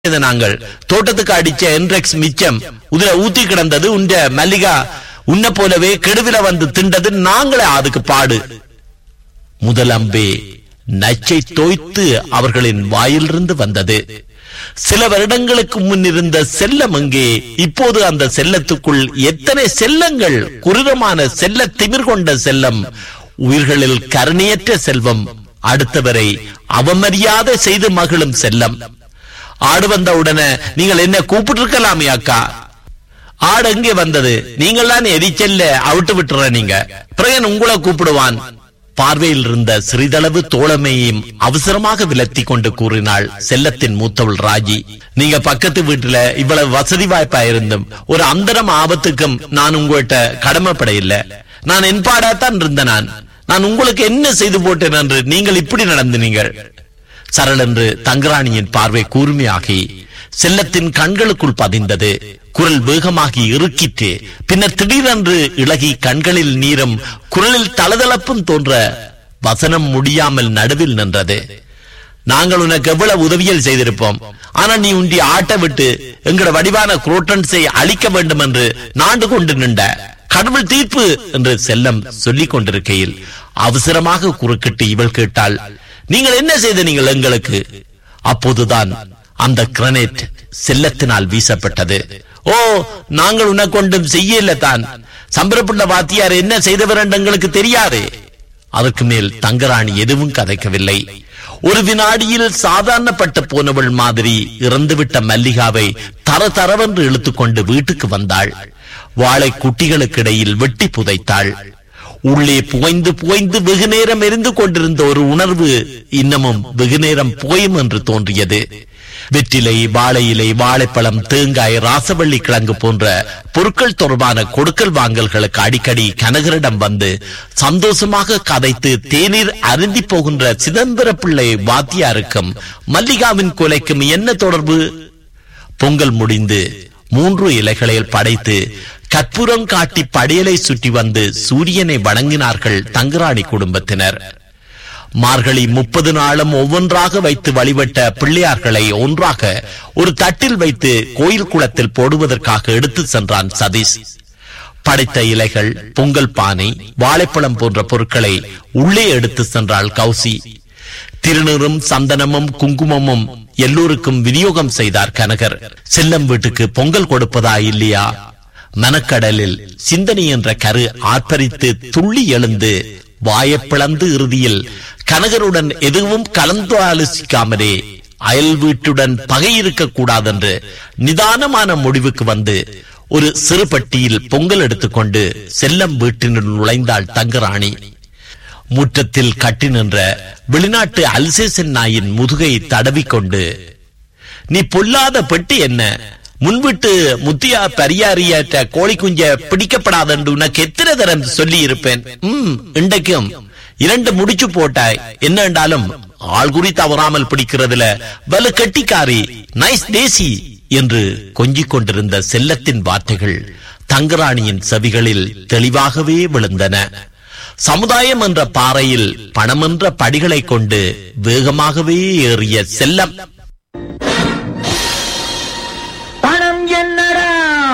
இது நாங்கள் தோட்டத்துக்கு அடிச்ச என்ரெக்ஸ் மிச்சம் இதுல ஊத்தி கிடந்தது உண்ட மல்லிகா உன்ன போலவே கெடுவில வந்து திண்டது நாங்களே அதுக்கு பாடு முதலம்பே நச்சை தோய்த்து அவர்களின் வாயிலிருந்து வந்தது சில வருடங்களுக்கு முன் இருந்த செல்லம் எங்கே இப்போது அந்த செல்லத்துக்குள் எத்தனை செல்லங்கள் குருடமான செல்ல திமிர் கொண்ட செல்லம் உயிர்களில் கருணையற்ற செல்வம் அடுத்தவரை அவமரியாதை செய்து மகிழும் செல்லம் ஆடு வந்த உடனே நீங்கள் என்ன கூப்பிட்டு இருக்கலாமே அக்கா ஆடு எங்கே வந்தது நீங்கள் தான் எரிச்சல்ல அவிட்டு விட்டுற நீங்க பிறகு உங்களை கூப்பிடுவான் பார்வையில் இருந்த சிறிதளவு தோழமையையும் அவசரமாக விலத்தி கொண்டு கூறினாள் செல்லத்தின் மூத்தவள் ராஜி நீங்க பக்கத்து வீட்டுல இவ்வளவு வசதி வாய்ப்பா இருந்தும் ஒரு அந்தரம் ஆபத்துக்கும் நான் உங்கள்கிட்ட கடமைப்பட இல்ல நான் என் பாடாத்தான் இருந்த நான் நான் உங்களுக்கு என்ன செய்து போட்டேன் என்று நீங்கள் இப்படி நடந்தினீங்கள் சரள் என்று தங்கராணியின் பார்வை கூர்மையாகி செல்லத்தின் கண்களுக்குள் பதிந்தது குரல் வேகமாகி இறுக்கிற்று பின்னர் திடீரென்று இளகி கண்களில் நீரும் குரலில் தளதளப்பும் தோன்ற வசனம் முடியாமல் நடுவில் நின்றது நாங்கள் உனக்கு எவ்வளவு உதவியல் செய்திருப்போம் ஆனா நீ உண்டி ஆட்ட விட்டு எங்கட வடிவான குரோட்டன்ஸை அழிக்க வேண்டும் என்று நாண்டு கொண்டு நின்ற கடவுள் தீர்ப்பு என்று செல்லம் சொல்லிக் கொண்டிருக்கையில் அவசரமாக குறுக்கிட்டு இவள் கேட்டாள் நீங்கள் என்ன செய்த நீங்கள் எங்களுக்கு அப்போதுதான் அந்த கிரனேட் செல்லத்தினால் வீசப்பட்டது ஓ நாங்கள் உனக்கு ஒன்றும் செய்யல தான் சம்பரப்புள்ள வாத்தியார் என்ன செய்தவர் என்று எங்களுக்கு தெரியாது அதற்கு மேல் தங்கராணி எதுவும் கதைக்கவில்லை ஒரு வினாடியில் சாதாரணப்பட்டு போனவள் மாதிரி இறந்துவிட்ட மல்லிகாவை தர தரவென்று இழுத்துக்கொண்டு வீட்டுக்கு வந்தாள் வாழை குட்டிகளுக்கு இடையில் வெட்டி புதைத்தாள் உள்ளே புகைந்து புகைந்து வெகு நேரம் எரிந்து கொண்டிருந்த ஒரு உணர்வு இன்னமும் வெகு நேரம் புகையும் என்று தோன்றியது வெற்றிலை வாழை இலை வாழைப்பழம் தேங்காய் ராசவள்ளி கிழங்கு போன்ற பொருட்கள் தொடர்பான கொடுக்கல் வாங்கல்களுக்கு அடிக்கடி கனகரிடம் வந்து சந்தோஷமாக கதைத்து தேநீர் அருந்தி போகின்ற சிதம்பர பிள்ளை வாத்தியாருக்கும் மல்லிகாவின் கொலைக்கும் என்ன தொடர்பு பொங்கல் முடிந்து மூன்று இலைகளில் படைத்து கற்பூரம் காட்டி படையலை சுற்றி வந்து சூரியனை வணங்கினார்கள் தங்கராணி குடும்பத்தினர் மார்கழி முப்பது நாளும் ஒவ்வொன்றாக வைத்து வழிபட்ட பிள்ளையார்களை ஒன்றாக ஒரு தட்டில் வைத்து கோயில் குளத்தில் போடுவதற்காக எடுத்து சென்றான் சதீஷ் படைத்த இலைகள் பொங்கல் பானை வாழைப்பழம் போன்ற பொருட்களை உள்ளே எடுத்து சென்றாள் கௌசி திருநீரும் சந்தனமும் குங்குமமும் எல்லோருக்கும் விநியோகம் செய்தார் கனகர் செல்லம் வீட்டுக்கு பொங்கல் கொடுப்பதா இல்லையா மனக்கடலில் சிந்தனை என்ற கரு ஆர்ப்பரித்து துள்ளி எழுந்து வாயைப் பிளந்து இறுதியில் கனகருடன் எதுவும் கலந்து ஆலோசிக்காமலே அயல் வீட்டுடன் பகை இருக்கக்கூடாதென்று நிதானமான முடிவுக்கு வந்து ஒரு சிறு பட்டியில் பொங்கல் எடுத்துக்கொண்டு செல்லம் வீட்டினுள் நுழைந்தாள் தங்கராணி முற்றத்தில் கட்டி நின்ற வெளிநாட்டு அல்சேசன் நாயின் முதுகை தடவிக்கொண்டு நீ பொல்லாத பெட்டி என்ன முன்விட்டு முத்தியா பரியாரியாற்ற கோழி குஞ்ச பிடிக்கப்படாது என்று உனக்கு எத்தனை தரம் சொல்லி இருப்பேன் உம் இன்றைக்கும் இரண்டு முடிச்சு போட்டாய் என்ன என்றாலும் ஆள் குறி தவறாமல் பிடிக்கிறதுல வலு கட்டிக்காரி நைஸ் தேசி என்று கொஞ்சிக் கொண்டிருந்த செல்லத்தின் வார்த்தைகள் தங்கராணியின் செவிகளில் தெளிவாகவே விழுந்தன சமுதாயம் என்ற பாறையில் பணம் என்ற படிகளை கொண்டு வேகமாகவே ஏறிய செல்லம்